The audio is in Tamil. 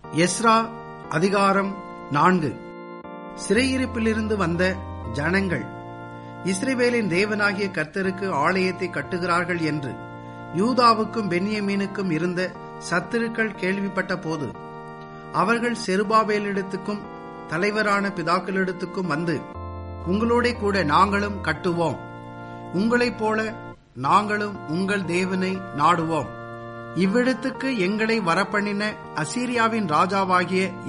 எஸ்ரா அதிகாரம் நான்கு சிறையிருப்பிலிருந்து வந்த ஜனங்கள் இஸ்ரேவேலின் தேவனாகிய கர்த்தருக்கு ஆலயத்தை கட்டுகிறார்கள் என்று யூதாவுக்கும் பென்யமீனுக்கும் இருந்த சத்துருக்கள் கேள்விப்பட்ட போது அவர்கள் செருபாபேலிடத்துக்கும் தலைவரான பிதாக்களிடத்துக்கும் வந்து உங்களோட கூட நாங்களும் கட்டுவோம் உங்களைப் போல நாங்களும் உங்கள் தேவனை நாடுவோம் இவ்விடத்துக்கு எங்களை வரப்பண்ணின அசீரியாவின் ராஜாவாகிய